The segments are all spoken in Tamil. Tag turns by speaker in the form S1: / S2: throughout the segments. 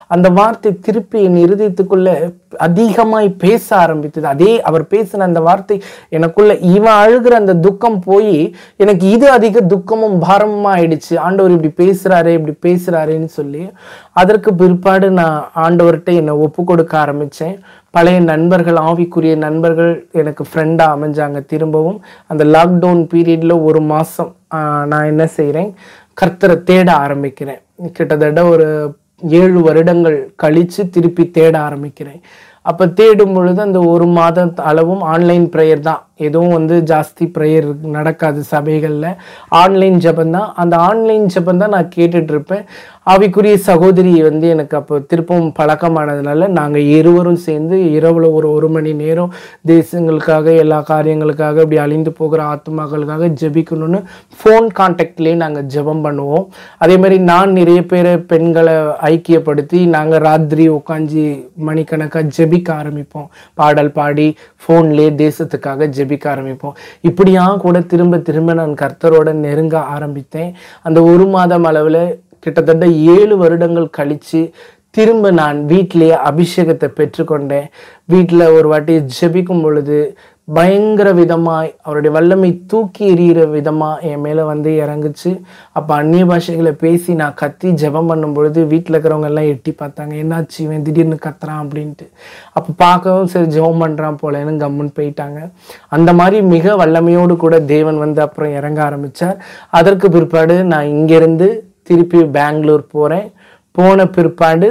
S1: அந்த வார்த்தை திருப்பி என் இருதயத்துக்குள்ள அதிகமாய் பேச ஆரம்பித்தது அதே அவர் பேசின அந்த வார்த்தை எனக்குள்ள இவன் அழுகிற அந்த துக்கம் போய் எனக்கு இது அதிக துக்கமும் பாரமுமா ஆயிடுச்சு ஆண்டவர் இப்படி பேசுறாரே இப்படி பேசுறாரேன்னு சொல்லி அதற்கு பிற்பாடு நான் ஆண்டவர்கிட்ட என்னை ஒப்பு கொடுக்க ஆரம்பிச்சேன் பழைய நண்பர்கள் ஆவிக்குரிய நண்பர்கள் எனக்கு ஃப்ரெண்டாக அமைஞ்சாங்க திரும்பவும் அந்த லாக்டவுன் பீரியடில் ஒரு மாதம் நான் என்ன செய்கிறேன் கர்த்தரை தேட ஆரம்பிக்கிறேன் கிட்டத்தட்ட ஒரு ஏழு வருடங்கள் கழித்து திருப்பி தேட ஆரம்பிக்கிறேன் அப்போ தேடும் பொழுது அந்த ஒரு மாத அளவும் ஆன்லைன் ப்ரேயர் தான் எதுவும் வந்து ஜாஸ்தி ப்ரேயர் நடக்காது சபைகளில் ஆன்லைன் ஜெபம் தான் அந்த ஆன்லைன் ஜெபம் தான் நான் கேட்டுட்டு இருப்பேன் ஆவிக்குரிய சகோதரி வந்து எனக்கு அப்போ திருப்பவும் பழக்கமானதுனால நாங்கள் இருவரும் சேர்ந்து இரவில் ஒரு ஒரு மணி நேரம் தேசங்களுக்காக எல்லா காரியங்களுக்காக இப்படி அழிந்து போகிற ஆத்மாக்களுக்காக ஜெபிக்கணும்னு ஃபோன் கான்டாக்ட்லேயே நாங்கள் ஜெபம் பண்ணுவோம் அதே மாதிரி நான் நிறைய பேரை பெண்களை ஐக்கியப்படுத்தி நாங்கள் ராத்திரி உட்காந்து மணிக்கணக்காக ஜெபிக்க ஆரம்பிப்போம் பாடல் பாடி ஃபோன்லேயே தேசத்துக்காக ஜெபிக்க ஆரம்பிப்போம் இப்படியா கூட திரும்ப திரும்ப நான் கர்த்தரோட நெருங்க ஆரம்பித்தேன் அந்த ஒரு மாதம் அளவில் கிட்டத்தட்ட ஏழு வருடங்கள் கழித்து திரும்ப நான் வீட்டிலேயே அபிஷேகத்தை பெற்றுக்கொண்டேன் வீட்டில் ஒரு வாட்டி ஜெபிக்கும் பொழுது பயங்கர விதமாய் அவருடைய வல்லமை தூக்கி எறிகிற விதமாக என் மேலே வந்து இறங்குச்சு அப்போ அந்நிய பாஷைகளை பேசி நான் கத்தி ஜெபம் பண்ணும் பொழுது வீட்டில் இருக்கிறவங்க எல்லாம் எட்டி பார்த்தாங்க என்னாச்சு இவன் திடீர்னு கத்துறான் அப்படின்ட்டு அப்போ பார்க்கவும் சரி ஜெபம் பண்ணுறான் போலன்னு கம்முன்னு போயிட்டாங்க அந்த மாதிரி மிக வல்லமையோடு கூட தேவன் வந்து அப்புறம் இறங்க ஆரம்பித்தார் அதற்கு பிற்பாடு நான் இங்கேருந்து திருப்பி பெங்களூர் போகிறேன் போன பிற்பாடு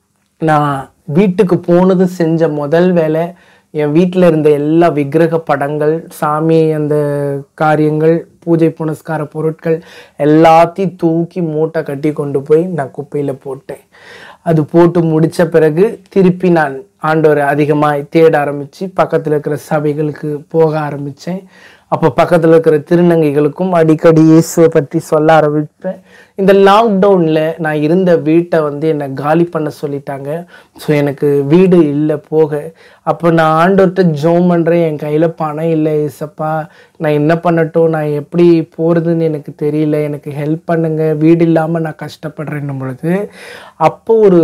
S1: நான் வீட்டுக்கு போனது செஞ்ச முதல் வேலை என் வீட்டில் இருந்த எல்லா விக்கிரக படங்கள் சாமி அந்த காரியங்கள் பூஜை புனஸ்கார பொருட்கள் எல்லாத்தையும் தூக்கி மூட்டை கட்டி கொண்டு போய் நான் குப்பையில் போட்டேன் அது போட்டு முடித்த பிறகு திருப்பி நான் ஆண்டவரை அதிகமாக தேட ஆரம்பித்து பக்கத்தில் இருக்கிற சபைகளுக்கு போக ஆரம்பித்தேன் அப்போ பக்கத்தில் இருக்கிற திருநங்கைகளுக்கும் அடிக்கடி இயேசுவை பற்றி சொல்ல ஆரம்பிப்பேன் இந்த லாக்டவுனில் நான் இருந்த வீட்டை வந்து என்னை காலி பண்ண சொல்லிட்டாங்க ஸோ எனக்கு வீடு இல்லை போக அப்போ நான் ஆண்டவர்கிட்ட ஜோம் பண்ணுறேன் என் கையில் பணம் இல்லை ஏசப்பா நான் என்ன பண்ணட்டும் நான் எப்படி போகிறதுன்னு எனக்கு தெரியல எனக்கு ஹெல்ப் பண்ணுங்க வீடு இல்லாமல் நான் கஷ்டப்படுறேன்னும் பொழுது அப்போ ஒரு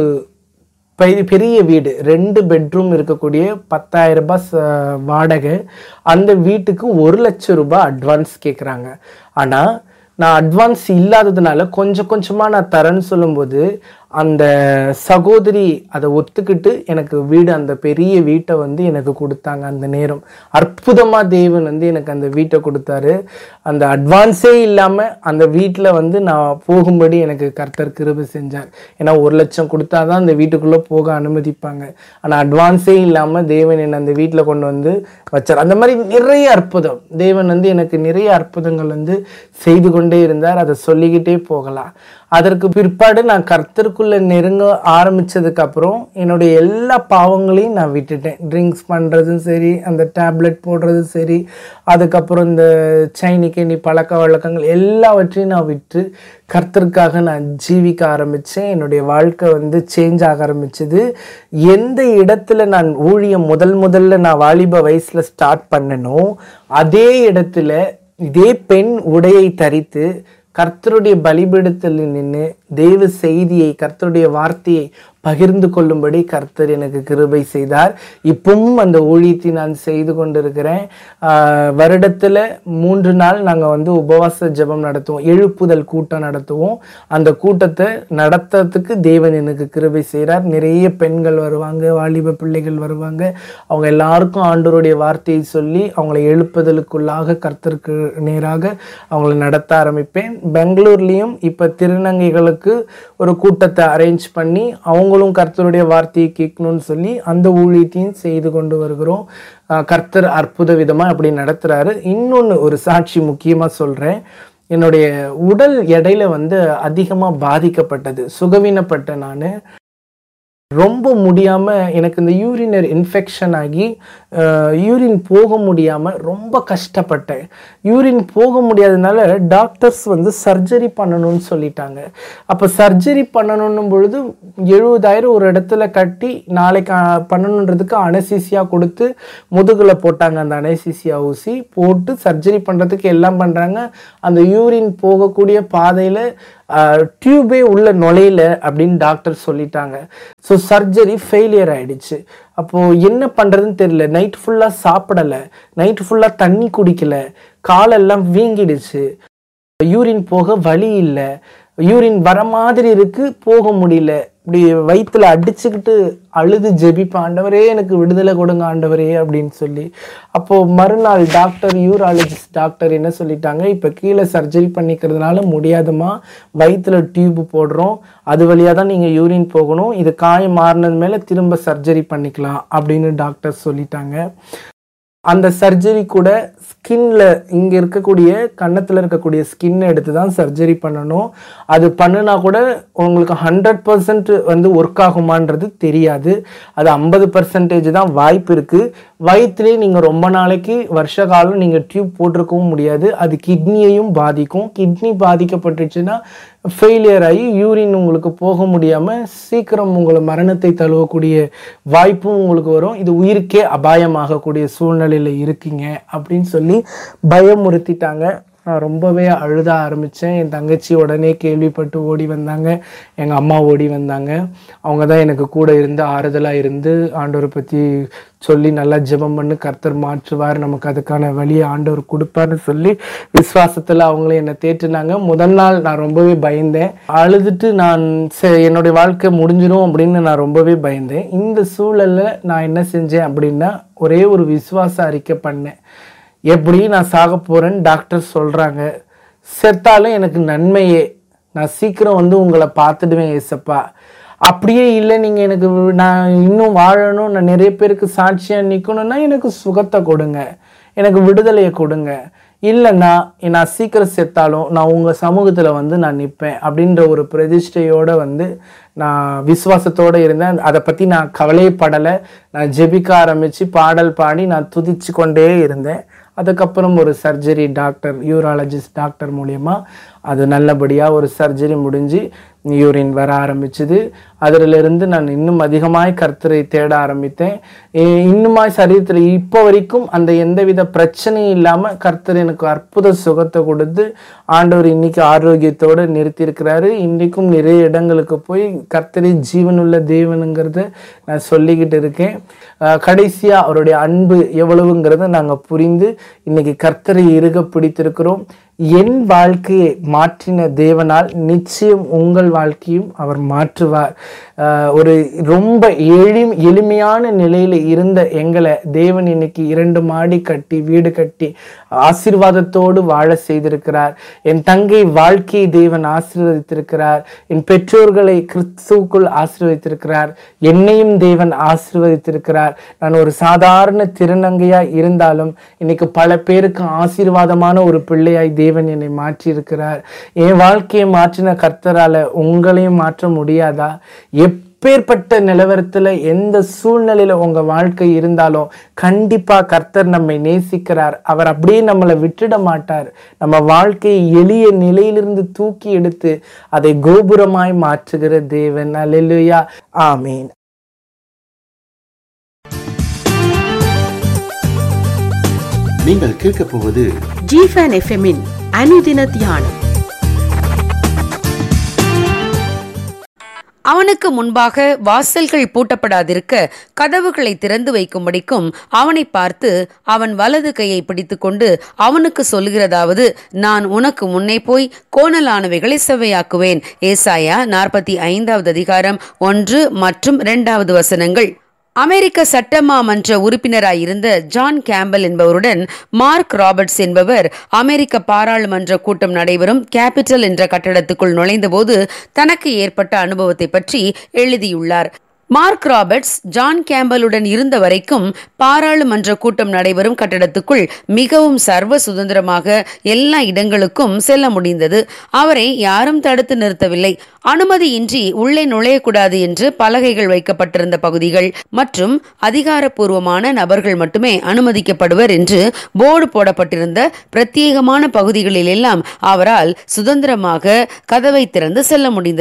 S1: பெரிய பெரிய வீடு ரெண்டு பெட்ரூம் இருக்கக்கூடிய பத்தாயிரம் ரூபாய் ச- வாடகை அந்த வீட்டுக்கு ஒரு லட்சம் ரூபாய் அட்வான்ஸ் கேட்குறாங்க ஆனால் நான் அட்வான்ஸ் இல்லாததுனால கொஞ்சம் கொஞ்சமாக நான் தரேன்னு சொல்லும்போது அந்த சகோதரி அதை ஒத்துக்கிட்டு எனக்கு வீடு அந்த பெரிய வீட்டை வந்து எனக்கு கொடுத்தாங்க அந்த நேரம் அற்புதமாக தேவன் வந்து எனக்கு அந்த வீட்டை கொடுத்தாரு அந்த அட்வான்ஸே இல்லாமல் அந்த வீட்டில் வந்து நான் போகும்படி எனக்கு கர்த்தர் கிருபை செஞ்சார் ஏன்னா ஒரு லட்சம் கொடுத்தா தான் அந்த வீட்டுக்குள்ளே போக அனுமதிப்பாங்க ஆனால் அட்வான்ஸே இல்லாமல் தேவன் என்னை அந்த வீட்டில் கொண்டு வந்து வச்சார் அந்த மாதிரி நிறைய அற்புதம் தேவன் வந்து எனக்கு நிறைய அற்புதங்கள் வந்து செய்து கொண்டே இருந்தார் அதை சொல்லிக்கிட்டே போகலாம் அதற்கு பிற்பாடு நான் கர்த்தருக்குள்ள நெருங்க ஆரம்பிச்சதுக்கு அப்புறம் என்னுடைய எல்லா பாவங்களையும் நான் விட்டுட்டேன் ட்ரிங்க்ஸ் பண்ணுறதும் சரி அந்த டேப்லெட் போடுறதும் சரி அதுக்கப்புறம் இந்த சைனிக்கேணி பழக்க வழக்கங்கள் எல்லாவற்றையும் நான் விட்டு கர்த்தருக்காக நான் ஜீவிக்க ஆரம்பித்தேன் என்னுடைய வாழ்க்கை வந்து சேஞ்ச் ஆக ஆரம்பிச்சது எந்த இடத்துல நான் ஊழியம் முதல் முதல்ல நான் வாலிப வயசில் ஸ்டார்ட் பண்ணனோ அதே இடத்துல இதே பெண் உடையை தரித்து கர்த்தருடைய பலிபீடத்தில் நின்று தெய்வ செய்தியை கர்த்தருடைய வார்த்தையை பகிர்ந்து கொள்ளும்படி கர்த்தர் எனக்கு கிருபை செய்தார் இப்பவும் அந்த ஊழியத்தை நான் செய்து கொண்டிருக்கிறேன் ஆஹ் வருடத்துல மூன்று நாள் நாங்கள் வந்து உபவாச ஜெபம் நடத்துவோம் எழுப்புதல் கூட்டம் நடத்துவோம் அந்த கூட்டத்தை நடத்துறதுக்கு தேவன் எனக்கு கிருபை செய்கிறார் நிறைய பெண்கள் வருவாங்க வாலிப பிள்ளைகள் வருவாங்க அவங்க எல்லாருக்கும் ஆண்டவருடைய வார்த்தையை சொல்லி அவங்களை எழுப்புதலுக்குள்ளாக கர்த்தருக்கு நேராக அவங்களை நடத்த ஆரம்பிப்பேன் பெங்களூர்லேயும் இப்போ திருநங்கைகளுக்கு ஒரு கூட்டத்தை அரேஞ்ச் பண்ணி அவங்களும் கர்த்தருடைய வார்த்தையை கேட்கணும்னு சொல்லி அந்த ஊழியத்தையும் செய்து கொண்டு வருகிறோம் ஆஹ் கர்த்தர் அற்புத விதமாக அப்படி நடத்துகிறாரு இன்னொன்று ஒரு சாட்சி முக்கியமாக சொல்கிறேன் என்னுடைய உடல் எடையில வந்து அதிகமாக பாதிக்கப்பட்டது சுகவீனப்பட்ட நான் ரொம்ப முடியாமல் எனக்கு இந்த யூரினர் இன்ஃபெக்ஷன் ஆகி யூரின் போக முடியாமல் ரொம்ப கஷ்டப்பட்டேன் யூரின் போக முடியாதனால டாக்டர்ஸ் வந்து சர்ஜரி பண்ணணும்னு சொல்லிட்டாங்க அப்போ சர்ஜரி பண்ணணும் பொழுது எழுபதாயிரம் ஒரு இடத்துல கட்டி நாளைக்கு அஹ், பண்ணணுன்றதுக்கு அனசிசியா கொடுத்து முதுகில் போட்டாங்க அந்த அனசிசியா ஊசி போட்டு சர்ஜரி பண்ணுறதுக்கு எல்லாம் பண்ணுறாங்க அந்த யூரின் போகக்கூடிய பாதையில் டியூபே உள்ள நுழையல அப்படின்னு டாக்டர் சொல்லிட்டாங்க ஸோ சர்ஜரி ஃபெயிலியர் ஆயிடுச்சு அப்போ என்ன பண்றதுன்னு தெரியல நைட் ஃபுல்லா சாப்பிடல நைட் ஃபுல்லா தண்ணி குடிக்கல காலெல்லாம் வீங்கிடுச்சு யூரின் போக வழி இல்லை யூரின் வர மாதிரி இருக்கு போக முடியல இப்படி வயிற்றுல அடிச்சுக்கிட்டு அழுது ஜெபிப்பேன் ஆண்டவரே எனக்கு விடுதலை கொடுங்க ஆண்டவரே அப்படின்னு சொல்லி அப்போ மறுநாள் டாக்டர் யூராலஜிஸ்ட் டாக்டர் என்ன சொல்லிட்டாங்க இப்போ கீழே சர்ஜரி பண்ணிக்கிறதுனால முடியாதுமா வயிற்றுல டியூப் போடுறோம் அது வழியாக தான் நீங்கள் யூரின் போகணும் இது காயம் மாறினது மேலே திரும்ப சர்ஜரி பண்ணிக்கலாம் அப்படின்னு டாக்டர் சொல்லிட்டாங்க அந்த சர்ஜரி கூட ஸ்கின்ல இங்க இருக்கக்கூடிய கன்னத்துல இருக்கக்கூடிய ஸ்கின் எடுத்து தான் சர்ஜரி பண்ணணும் அது பண்ணுனா கூட உங்களுக்கு ஹண்ட்ரட் பர்சன்ட் வந்து ஒர்க் ஆகுமான்றது தெரியாது அது ஐம்பது பர்சன்டேஜ் தான் வாய்ப்பு இருக்கு வயிற்றுலேயே நீங்க ரொம்ப நாளைக்கு வருஷ காலம் நீங்க டியூப் போட்டிருக்கவும் முடியாது அது கிட்னியையும் பாதிக்கும் கிட்னி பாதிக்கப்பட்டுச்சுன்னா ஃபெயிலியர் ஆகி யூரின் உங்களுக்கு போக முடியாமல் சீக்கிரம் உங்களை மரணத்தை தழுவக்கூடிய வாய்ப்பும் உங்களுக்கு வரும் இது உயிருக்கே அபாயமாகக்கூடிய சூழ்நிலையில் இருக்கீங்க அப்படின்னு சொல்லி பயமுறுத்திட்டாங்க நான் ரொம்பவே அழுத ஆரம்பித்தேன் என் தங்கச்சி உடனே கேள்விப்பட்டு ஓடி வந்தாங்க எங்கள் அம்மா ஓடி வந்தாங்க அவங்க தான் எனக்கு கூட இருந்து ஆறுதலாக இருந்து ஆண்டவரை பற்றி சொல்லி நல்லா ஜெபம் பண்ணி கர்த்தர் மாற்றுவார் நமக்கு அதுக்கான வழியை ஆண்டவர் கொடுப்பார்னு சொல்லி விசுவாசத்தில் அவங்களே என்னை தேற்றினாங்க முதல் நாள் நான் ரொம்பவே பயந்தேன் அழுதுட்டு நான் சே- என்னுடைய வாழ்க்கை முடிஞ்சிடும் அப்படின்னு நான் ரொம்பவே பயந்தேன் இந்த சூழல்ல நான் என்ன செஞ்சேன் அப்படின்னா ஒரே ஒரு விசுவாச அறிக்கை பண்ணேன் எப்படி நான் சாக போறேன்னு டாக்டர் சொல்றாங்க செத்தாலும் எனக்கு நன்மையே நான் சீக்கிரம் வந்து உங்களை பார்த்துடுவேன் ஏசப்பா அப்படியே இல்லை நீங்க எனக்கு வி- நான் இன்னும் வாழணும் நான் நிறைய பேருக்கு சாட்சியா நிக்கணும்னா எனக்கு சுகத்தை கொடுங்க எனக்கு விடுதலையை கொடுங்க இல்லைன்னா நான் சீக்கிரம் செத்தாலும் நான் உங்க சமூகத்துல வந்து நான் நிற்பேன் அப்படின்ற ஒரு பிரதிஷ்டையோட வந்து நான் விசுவாசத்தோட இருந்தேன் அதை பத்தி நான் கவலைப்படலை நான் ஜெபிக்க ஆரம்பிச்சு பாடல் பாடி நான் துதிச்சு கொண்டே இருந்தேன் அதுக்கப்புறம் ஒரு சர்ஜரி டாக்டர் யூராலஜிஸ்ட் டாக்டர் மூலியமா அது நல்லபடியாக ஒரு சர்ஜரி முடிஞ்சு யூரின் வர ஆரம்பிச்சுது அதிலிருந்து நான் இன்னும் அதிகமாய் கர்த்தரை தேட ஆரம்பித்தேன் எ- இன்னுமாய் சரீரத்தில் இப்போ வரைக்கும் அந்த எந்தவித பிரச்சனையும் இல்லாமல் கர்த்தர் எனக்கு அற்புத சுகத்தை கொடுத்து ஆண்டவர் இன்னைக்கு ஆரோக்கியத்தோடு நிறுத்தியிருக்கிறாரு இன்னைக்கும் நிறைய இடங்களுக்கு போய் கர்த்தரை ஜீவனுள்ள தேவனுங்கிறத நான் சொல்லிக்கிட்டு இருக்கேன் அஹ் கடைசியா அவருடைய அன்பு எவ்வளவுங்கிறத நாங்க புரிந்து இன்னைக்கு கர்த்தரை இறுக பிடித்திருக்கிறோம் என் வாழ்க்கையை மாற்றின தேவனால் நிச்சயம் உங்கள் வாழ்க்கையும் அவர் மாற்றுவார் அஹ் ஒரு ரொம்ப எளி எளிமையான நிலையில இருந்த எங்களை தேவன் இன்னைக்கு இரண்டு மாடி கட்டி வீடு கட்டி ஆசீர்வாதத்தோடு வாழ செய்திருக்கிறார் என் தங்கை வாழ்க்கையை தேவன் ஆசீர்வதித்திருக்கிறார் என் பெற்றோர்களை கிறிஸ்துவுக்குள் ஆசீர்வதித்திருக்கிறார் என்னையும் தேவன் ஆசீர்வதித்திருக்கிறார் நான் ஒரு சாதாரண திருநங்கையா இருந்தாலும் இன்னைக்கு பல பேருக்கு ஆசீர்வாதமான ஒரு பிள்ளையாய் தேவன் என்னை மாற்றி இருக்கிறார் என் வாழ்க்கையை மாற்றின கர்த்தரால உங்களையும் மாற்ற முடியாதா எப்பேற்பட்ட நிலவரத்துல எந்த சூழ்நிலையில உங்க வாழ்க்கை இருந்தாலும் கண்டிப்பா கர்த்தர் நம்மை நேசிக்கிறார் அவர் அப்படியே நம்மளை விட்டுட மாட்டார் நம்ம வாழ்க்கையை எளிய நிலையிலிருந்து தூக்கி எடுத்து அதை கோபுரமாய் மாற்றுகிற தேவன் அல்லேலூயா ஆமீன்
S2: நீங்கள் கேட்கப் போவது
S3: ஜிஃபன் எஃப்எம்மின் அனுதின தியானம்
S4: அவனுக்கு முன்பாக வாசல்கள் பூட்டப்படாதிருக்க கதவுகளை திறந்து வைக்கும்படிக்கும் அவனை பார்த்து அவன் வலது கையை பிடித்துக்கொண்டு அவனுக்கு சொல்லுகிறதாவது நான் உனக்கு முன்னே போய் கோணலானவைகளை செவ்வையாக்குவேன் ஏசாயா நாற்பத்தி ஐந்தாவது அதிகாரம் ஒன்று மற்றும் இரண்டாவது வசனங்கள் அமெரிக்க சட்டமாமன்ற உறுப்பினராயிருந்த ஜான் கேம்பல் என்பவருடன் மார்க் ராபர்ட்ஸ் என்பவர் அமெரிக்க பாராளுமன்ற கூட்டம் நடைபெறும் கேபிட்டல் என்ற கட்டடத்துக்குள் நுழைந்தபோது தனக்கு ஏற்பட்ட அனுபவத்தை பற்றி எழுதியுள்ளார் மார்க் ராபர்ட்ஸ் ஜான் கேம்பலுடன் இருந்த வரைக்கும் பாராளுமன்ற கூட்டம் நடைபெறும் கட்டடத்துக்குள் மிகவும் சர்வ சுதந்திரமாக எல்லா இடங்களுக்கும் செல்ல முடிந்தது அவரை யாரும் தடுத்து நிறுத்தவில்லை அனுமதியின்றி உள்ளே நுழையக்கூடாது என்று பலகைகள் வைக்கப்பட்டிருந்த பகுதிகள் மற்றும் அதிகாரப்பூர்வமான நபர்கள் மட்டுமே அனுமதிக்கப்படுவர் என்று போர்டு போடப்பட்டிருந்த பிரத்யேகமான பகுதிகளில் எல்லாம் அவரால் சுதந்திரமாக கதவை திறந்து செல்ல முடிந்தது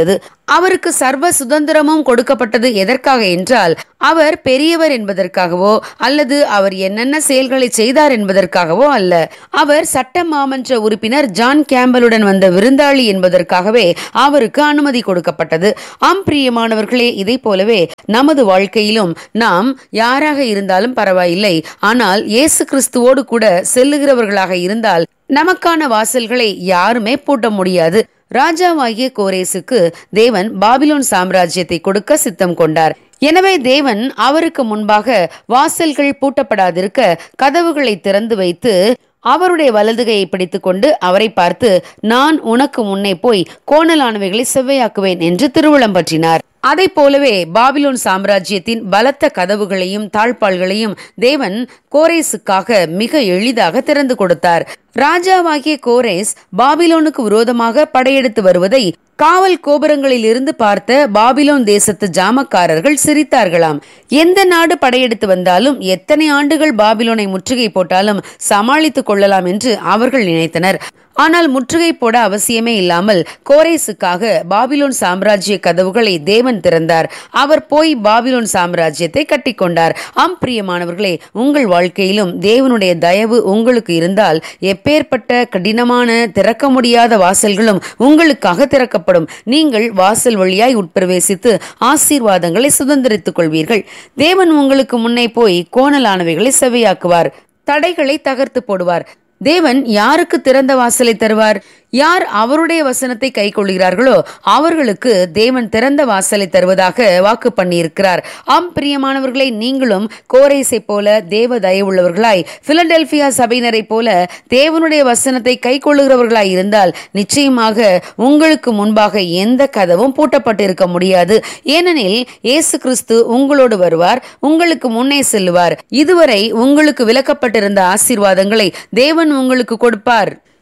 S4: அவருக்கு சர்வ சுதந்திரமும் கொடுக்கப்பட்டது எதற்காக என்றால் அவர் பெரியவர் என்பதற்காகவோ அல்லது அவர் என்னென்ன செயல்களை செய்தார் என்பதற்காகவோ அல்ல அவர் சட்ட மாமன்ற உறுப்பினர் ஜான் கேம்பலுடன் வந்த விருந்தாளி என்பதற்காகவே அவருக்கு அனுமதி கொடுக்கப்பட்டது ஆம் பிரியமானவர்களே இதை போலவே நமது வாழ்க்கையிலும் நாம் யாராக இருந்தாலும் பரவாயில்லை ஆனால் இயேசு கிறிஸ்துவோடு கூட செல்லுகிறவர்களாக இருந்தால் நமக்கான வாசல்களை யாருமே பூட்ட முடியாது ராஜாவாகிய கோரேசுக்கு தேவன் பாபிலோன் சாம்ராஜ்யத்தை கொடுக்க சித்தம் கொண்டார் எனவே தேவன் அவருக்கு முன்பாக வாசல்கள் பூட்டப்படாதிருக்க கதவுகளை திறந்து வைத்து அவருடைய வலதுகையை பிடித்துக்கொண்டு அவரை பார்த்து நான் உனக்கு முன்னே போய் கோணலானவைகளை செவ்வையாக்குவேன் என்று திருவுளம் பற்றினார் அதை போலவே பாபிலோன் சாம்ராஜ்யத்தின் பலத்த கதவுகளையும் தாழ்பாள்களையும் தேவன் கோரேசுக்காக மிக எளிதாக திறந்து கொடுத்தார் ராஜாவாகிய கோரேஸ் பாபிலோனுக்கு விரோதமாக படையெடுத்து வருவதை காவல் கோபுரங்களில் இருந்து பார்த்த பாபிலோன் தேசத்து ஜாமக்காரர்கள் சிரித்தார்களாம் எந்த நாடு படையெடுத்து வந்தாலும் எத்தனை ஆண்டுகள் பாபிலோனை முற்றுகை போட்டாலும் சமாளித்துக் கொள்ளலாம் என்று அவர்கள் நினைத்தனர் ஆனால் முற்றுகை போட அவசியமே இல்லாமல் கோரேசுக்காக பாபிலோன் சாம்ராஜ்ய கதவுகளை தேவன் திறந்தார் அவர் போய் பாபிலோன் சாம்ராஜ்யத்தை கட்டிக்கொண்டார் ஆம் பிரியமானவர்களே உங்கள் வாழ்க்கையிலும் தேவனுடைய தயவு உங்களுக்கு இருந்தால் எப்பேற்பட்ட கடினமான திறக்க முடியாத வாசல்களும் உங்களுக்காக திறக்கப்படும் நீங்கள் வாசல் வழியாய் உட்பிரவேசித்து ஆசீர்வாதங்களை சுதந்திரித்துக் கொள்வீர்கள் தேவன் உங்களுக்கு முன்னே போய் கோணலானவைகளை செவையாக்குவார் தடைகளை தகர்த்து போடுவார் தேவன் யாருக்கு திறந்த வாசலை தருவார் யார் அவருடைய வசனத்தை கை கொள்கிறார்களோ அவர்களுக்கு தேவன் திறந்த வாசலை தருவதாக வாக்கு பண்ணியிருக்கிறார் ஆம் பிரியமானவர்களை நீங்களும் கோரேசை போல தேவ தயவுள்ளவர்களாய் பிலடெல்பியா சபையினரை போல தேவனுடைய வசனத்தை கை கொள்ளுகிறவர்களாய் இருந்தால் நிச்சயமாக உங்களுக்கு முன்பாக எந்த கதவும் பூட்டப்பட்டிருக்க முடியாது ஏனெனில் இயேசு கிறிஸ்து உங்களோடு வருவார் உங்களுக்கு முன்னே செல்லுவார் இதுவரை உங்களுக்கு விலக்கப்பட்டிருந்த ஆசீர்வாதங்களை தேவன் உங்களுக்கு கொடுப்பார்